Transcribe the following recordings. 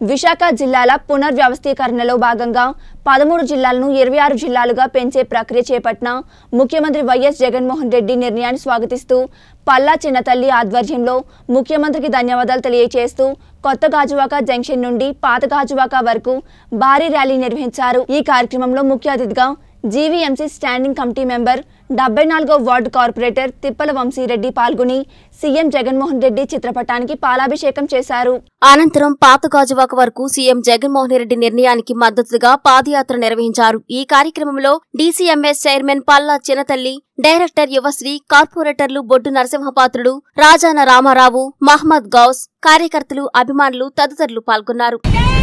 విశాఖ జిల్లాల పునర్వ్యవస్థీకరణలో భాగంగా పదమూడు జిల్లాలను ఇరవై ఆరు జిల్లాలుగా పెంచే ప్రక్రియ చేపట్టిన ముఖ్యమంత్రి వైఎస్ జగన్మోహన్ రెడ్డి నిర్ణయాన్ని స్వాగతిస్తూ పల్లా చిన్నతల్లి ఆధ్వర్యంలో ముఖ్యమంత్రికి ధన్యవాదాలు తెలియజేస్తూ కొత్త గాజువాక జంక్షన్ నుండి పాత గాజువాక వరకు భారీ ర్యాలీ నిర్వహించారు ఈ కార్యక్రమంలో ముఖ్య అతిథిగా జీవీఎంసీ స్టాండింగ్ కమిటీ మెంబర్ డెబ్బై నాలుగో వార్డు కార్పొరేటర్ తిప్పల వంశీరెడ్డి పాల్గొని సీఎం జగన్మోహన్ రెడ్డి చిత్రపటానికి పాలాభిషేకం చేశారు అనంతరం పాత గాజువాక వరకు సీఎం జగన్మోహన్ రెడ్డి నిర్ణయానికి మద్దతుగా పాదయాత్ర నిర్వహించారు ఈ కార్యక్రమంలో DCMS chairman Palla Chinathalli director Yuvasri కార్పొరేటర్లు బొడ్డు నరసింహపాత్రుడు రాజాన రామారావు మహమ్మద్ గౌస్ కార్యకర్తలు అభిమానులు తదితరులు పాల్గొన్నారు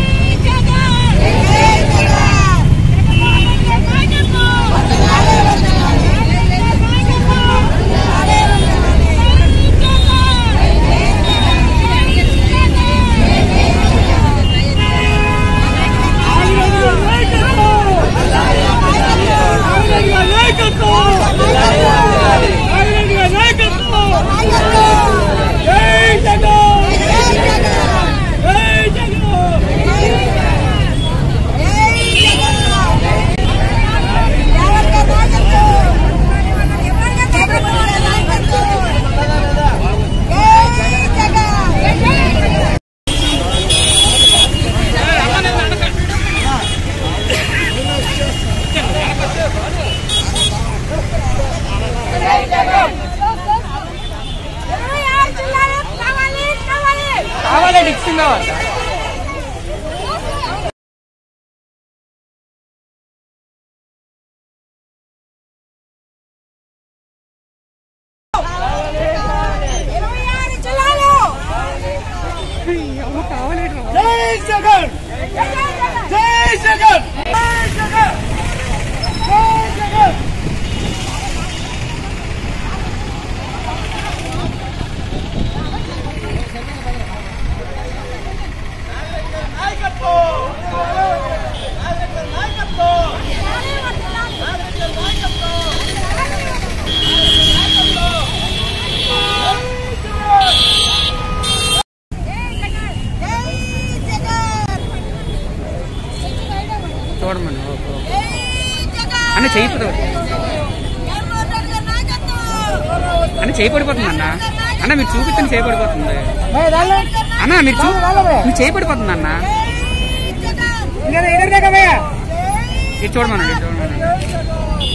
కావాలి డిక్సింగ్ కావాలి జై జగన్ జై జగన్ జై జగన్ జై జగన్ చూడమని అన్న చేయిపోదు అన్న చేయబడిపోతుంది అన్న అన్న మీరు చూపించండి చేయబడిపోతుంది అన్న మీరు చూ మీరు చేయబడిపోతుంది అన్న ఇది చూడమనండి ఇది చూడమనండి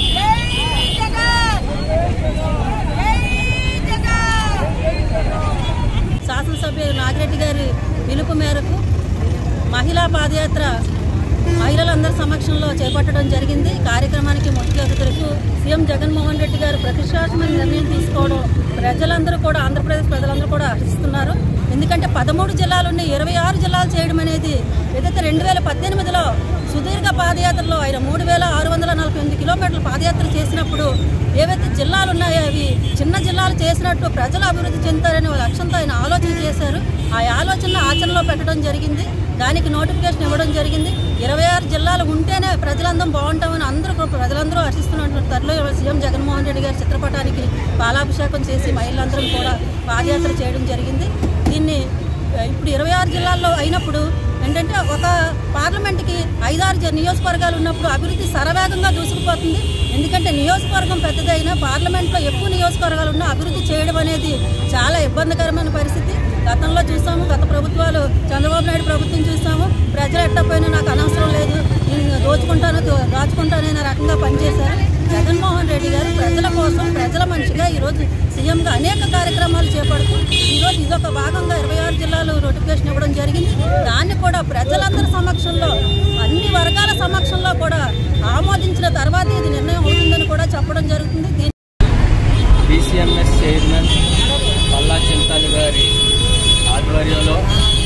శాసనసభ్యులు నాగిరెడ్డి గారి పిలుపు మేరకు మహిళా పాదయాత్ర మహిళలందరి సమక్షంలో చేపట్టడం జరిగింది ఈ కార్యక్రమానికి ముఖ్య అతిథులకు సీఎం జగన్మోహన్ రెడ్డి గారు ప్రతిష్టాత్మక నిర్ణయం తీసుకోవడం ప్రజలందరూ కూడా ఆంధ్రప్రదేశ్ ప్రజలందరూ కూడా హర్షిస్తున్నారు ఎందుకంటే పదమూడు జిల్లాలున్న ఇరవై ఆరు జిల్లాలు చేయడం అనేది ఏదైతే రెండు వేల పద్దెనిమిదిలో సుదీర్ఘ పాదయాత్రలో ఆయన మూడు వేల ఆరు వందల నలభై ఎనిమిది కిలోమీటర్ల పాదయాత్ర చేసినప్పుడు ఏవైతే జిల్లాలు ఉన్నాయో అవి చిన్న జిల్లాలు చేసినట్టు ప్రజలు అభివృద్ధి చెందుతారనే ఒక లక్ష్యంతో ఆయన ఆలోచన చేశారు ఆ ఆలోచన ఆచరణలో పెట్టడం జరిగింది దానికి నోటిఫికేషన్ ఇవ్వడం జరిగింది ఇరవై ఆరు జిల్లాలు ఉంటేనే ప్రజలందరం బాగుంటామని అందరూ కూడా ప్రజలందరూ హర్షిస్తున్నటువంటి తరలో సీఎం జగన్మోహన్ రెడ్డి గారి చిత్రపటానికి పాలాభిషేకం చేసి మహిళలందరం కూడా పాదయాత్ర చేయడం జరిగింది దీన్ని ఆ, ఇప్పుడు ఇరవై ఆరు జిల్లాల్లో అయినప్పుడు ఏంటంటే ఒక పార్లమెంట్కి ఐదారు జ- నియోజకవర్గాలు ఉన్నప్పుడు అభివృద్ధి సరవేగంగా దూసుకుపోతుంది ఎందుకంటే నియోజకవర్గం పెద్దదైనా పార్లమెంట్లో ఎక్కువ నియోజకవర్గాలు ఉన్నా అభివృద్ధి చేయడం అనేది చాలా ఇబ్బందికరమైన పరిస్థితి గతంలో చూసాము గత ప్రభుత్వాలు చంద్రబాబు నాయుడు ప్రభుత్వం చూసాము ప్రజలు ఎట్టపోయినా నాకు అనవసరం లేదు నేను దోచుకుంటాను దో- దాచుకుంటాను అనే రకంగా పనిచేశారు జగన్మోహన్ రెడ్డి గారు ప్రజల కోసం ప్రజల మనిషిగా ఈరోజు సీఎంగా అనేక కార్యక్రమాలు చేపడుతూ ఈరోజు ఇదొక భాగంగా ఇరవై ఆరు జిల్లాలు నోటిఫికేషన్ ఇవ్వడం జరిగింది దాన్ని కూడా ప్రజలందరి సమక్షంలో అన్ని వర్గాల సమక్షంలో కూడా ఆమోదించిన తర్వాత ఇది నిర్ణయం అవుతుందని కూడా చెప్పడం జరుగుతుంది దీని బీసీఎంఎస్ చైర్మన్ పల్లా చింతాలి గారి ఆధ్వర్యంలో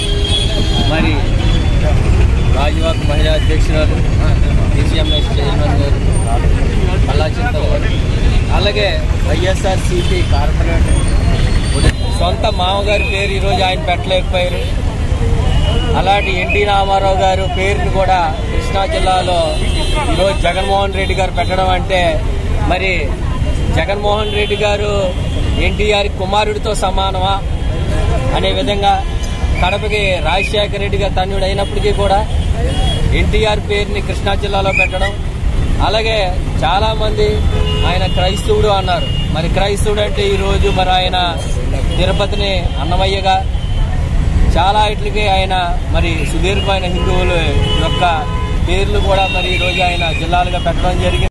మరి రాజవాక్ మహిళా అధ్యక్షురాలు బీసీఎంఎస్ చైర్మన్ గారు పల్లా చింతల గారు అలాగే వైఎస్ఆర్ సిపి కార్పొరేటర్ సొంత మామగారి పేరు ఈరోజు ఆయన పెట్టలేకపోయారు అలాంటి ఎన్టీ రామారావు గారు పేరుని కూడా కృష్ణా జిల్లాలో ఈరోజు జగన్మోహన్ రెడ్డి గారు పెట్టడం అంటే మరి జగన్మోహన్ రెడ్డి గారు ఎన్టీఆర్ కుమారుడితో సమానమా అనే విధంగా కడపకి రాజశేఖర రెడ్డి గారు తన్నుడు అయినప్పటికీ కూడా ఎన్టీఆర్ పేరుని కృష్ణా జిల్లాలో పెట్టడం అలాగే చాలా మంది ఆయన క్రైస్తవుడు అన్నారు మరి క్రైస్తవుడు అంటే ఈ రోజు మరి ఆయన తిరుపతిని అన్నమయ్యగా చాలా ఇట్లకి ఆయన మరి సుదీర్ఘమైన హిందువుల యొక్క పేర్లు కూడా మరి ఈ రోజు ఆయన జిల్లాలుగా పెట్టడం జరిగింది